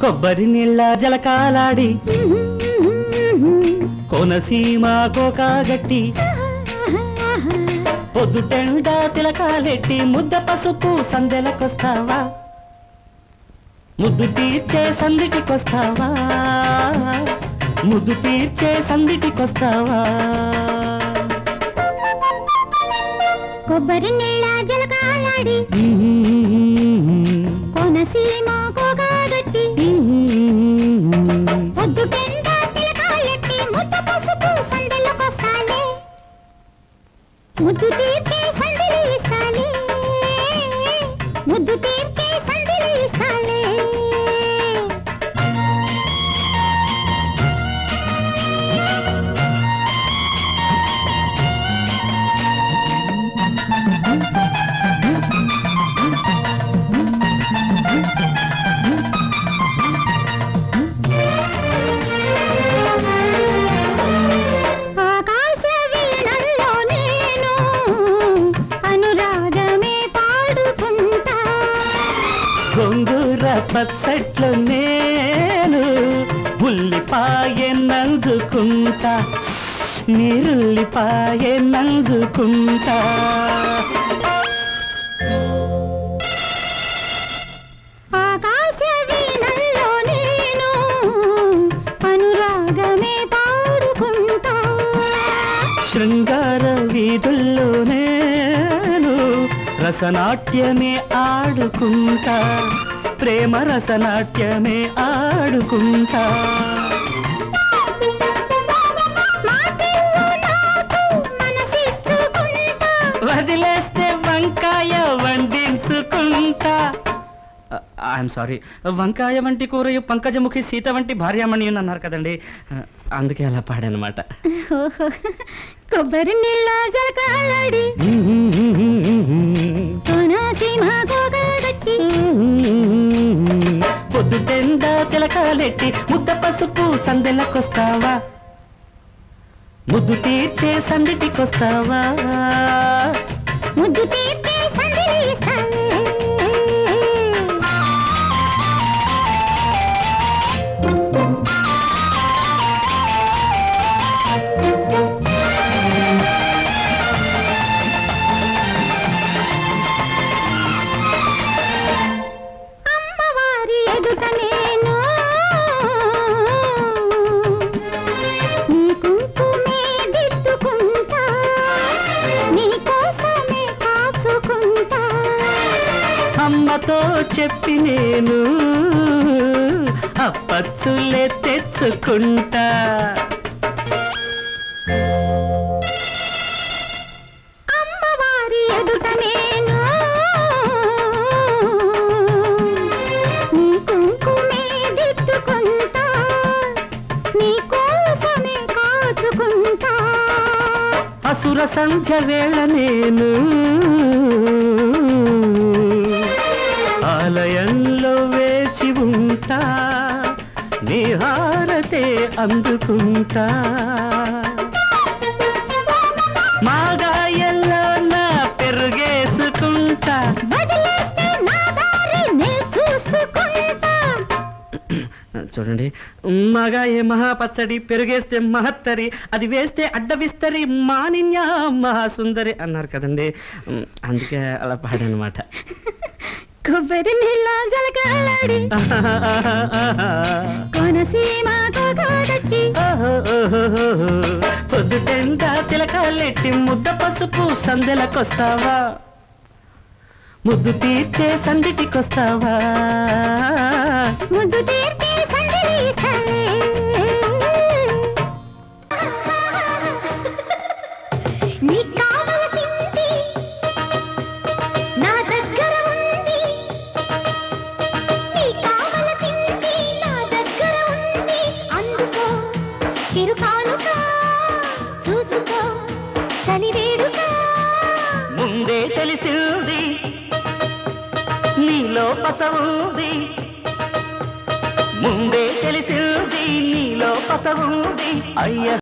కొబ్బరి నీళ్ళ జలకాలాడి కోనసీమ కోకాగట్టి పొద్దుటెండ తిలకాలెట్టి ముద్ద పసుపు సందెలకొస్తావా ముద్దు తీర్చే సందిటికొస్తావా ముద్దు తీర్చే సందిటికొస్తావా కొబ్బరి నీళ్ళ జలకాలాడి కోనసీమ కోగాగట్టి పొద్దు పెండ తిలకాలెట్టి ముద్ద పసుపు సందెలకొస్తాలే ముద్దు తీర్చే సందెలు ఇస్తాలే ముద్దు తీర్చే సందెలు ఇస్తాలే ఆకాశ వీణల్లో నేను అనురాగమే పాడుకుంటా గొంగూర పచ్చట్లు నేను ఉల్లిపాయ నంజుకుంటా నీరుల్లిపాయ నంజుకుంటా ఆకాశ వీణల్లో నేను అనురాగమే పాడుకుంటా శృంగార వీధుల్లో నేను రసనాట్యమే ఆడుకుంటా ప్రేమ రసనాట్యమే ఆడుకుంటా మాటిల్లు నాకు మనసిచ్చుకుంటా వదిలేస్తే వంకాయ వండించుకుంటా ఐఎమ్ సారీ వంకాయ వంటి కూరయు పంకజముఖి సీత వంటి భార్యామణి అన్నారు కదండి అందుకే అలా పాడనమాట ఓహో, కొబ్బరి నీళ్ళ జలకాలాడి కోనసీమ కోగాగట్టి పొద్దుటెండ తిలకాలెట్టి ముద్ద పసుపు సందెలకొస్తావా ముద్దు తీర్చే సందిటికొస్తావా ముద్దు తీర్చే సందెలు ఇస్తాలే అమ్మవారి ఎదుట నేను నీ కుంకుమే దిద్దుకుంటా నీ కోసమే కాచుకుంటా అమ్మతో చెప్పి నేను అప్పచ్చులే తెచ్చుకుంటా అమ్మవారి ఎదుట నేను నీ కుంకుమే దిద్దుకుంటా నీ కోసమే కాచుకుంటా అసుర సంధ్య వేళ నేను ఆలయంలో వేచి ఉంటా నీ హారతే అందుకుంటా మాగాయల్లో నా పెరుగేసుకుంటా వదిలేస్తే నా దారి నే చూసుకుంటా చూడండి మగా ఏ మహాపచ్చడి పెరుగేస్తే మహత్తరి అది వేస్తే అడ్డ విస్తరి మానిన్య మహాసుందరి అన్నారు కదండి ఉమ్, అందుకే అలా పాడనమాట కొబ్బరి నీళ్ళ జలకాలాడి కోనసీమ కోగాడట్టి పొద్దుటెంట తిలకాలెట్టి ముద్ద పసుపు సందెలకొస్తావా ముద్దు తీర్చే సందిటికొస్తావా ముద్దు తీర్చే సందడి ఇస్తాలే నీకు కావలసింది నా దగ్గర ఉంది నీకు కావలసింది నా దగ్గర ఉంది అందుకో చిరుకానుక చూసుకో చలివేడుక ముందే తెలిసింది నీలో పసవుంది ముందే తెలిసింది నీలో పసవుంది అయ్య